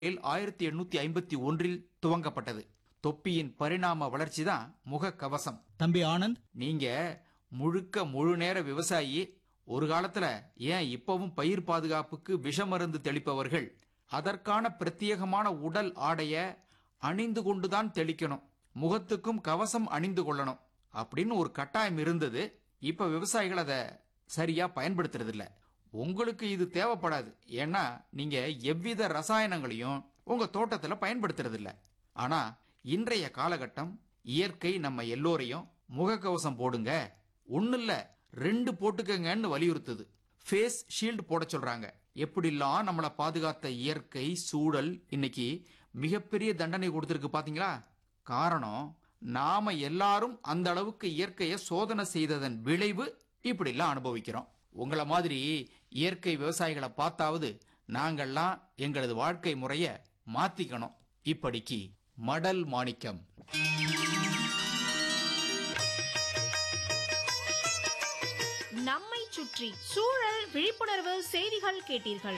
ஆயிரத்தி எண்ணூத்தி ஐம்பத்தி ஒன்றில் துவங்கப்பட்டது தொப்பியின் பரிணாம வளர்ச்சி தான் முகக்கவசம் தம்பி ஆனந்த் நீங்க முழுக்க முழு நேர விவசாயி ஒரு காலத்துல ஏன் இப்பவும் பயிர் பாதுகாப்புக்கு விஷமருந்து தெளிப்பவர்கள் அதற்கான பிரத்யேகமான உடல் ஆடைய அணிந்து கொண்டுதான் தெளிக்கணும் முகத்துக்கும் கவசம் அணிந்து கொள்ளணும் அப்படின்னு ஒரு கட்டாயம் இருந்தது இப்ப விவசாயிகள் அதை சரியா பயன்படுத்துறது இல்ல உங்களுக்கு இது தேவைப்படாது ஏன்னா நீங்க எவ்வித ரசாயனங்களையும் உங்க தோட்டத்துல பயன்படுத்துறது இல்ல ஆனா இன்றைய காலகட்டம் இயற்கை நம்ம எல்லோரையும் முகக்கவசம் போடுங்க ஒண்ணு இல்ல ரெண்டு போட்டுக்கங்கன்னு வலியுறுத்துது ஃபேஸ் ஷீல்டு போட சொல்றாங்க எப்படிலாம் நம்மளை பாதுகாத்த இயற்கை சூழல் இன்னைக்கு மிகப்பெரிய தண்டனை கொடுத்திருக்கு பாத்தீங்களா காரணம் நாம எல்லாரும் அந்த அளவுக்கு இயற்கையை சோதனை செய்ததன் விளைவு இப்படிலாம் அனுபவிக்கிறோம் உங்கள மாதிரி இயற்கை விவசாயிகளை பார்த்தாவது நாங்கள்லாம் எங்களது வாழ்க்கை முறைய மாத்திக்கணும் இப்படிக்கு மடல் மாணிக்கம் நம்மை சுற்றி சூழல் விழிப்புணர்வு செய்திகள் கேட்டீர்கள்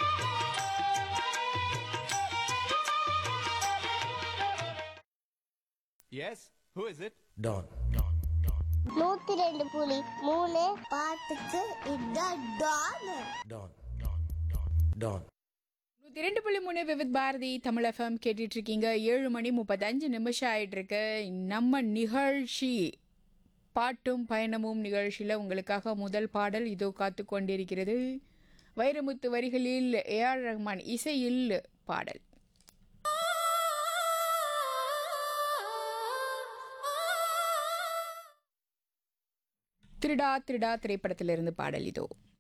Yes? Who is it? Don. நூத்தி ரெண்டு புலி மூணு பாட்டுக்கு இதான் டான் Don. Don. நூத்தி ரெண்டு புள்ளி மூணு விவித் பாரதி தமிழ் எஃப்எம் கேட்டுட்டு இருக்கீங்க ஏழு மணி முப்பத்தஞ்சு நிமிஷம் ஆயிட்டு இருக்கு நம்ம நிகழ்ச்சி பாட்டும் பயணமும் நிகழ்ச்சியில் உங்களுக்காக முதல் பாடல் இதோ காத்து கொண்டிருக்கிறது வைரமுத்து வரிகளில் ஏஆர் ரஹ்மான் இசையில் பாடல் திருடா திருடா திரைப்படத்திலிருந்து பாடல் இதோ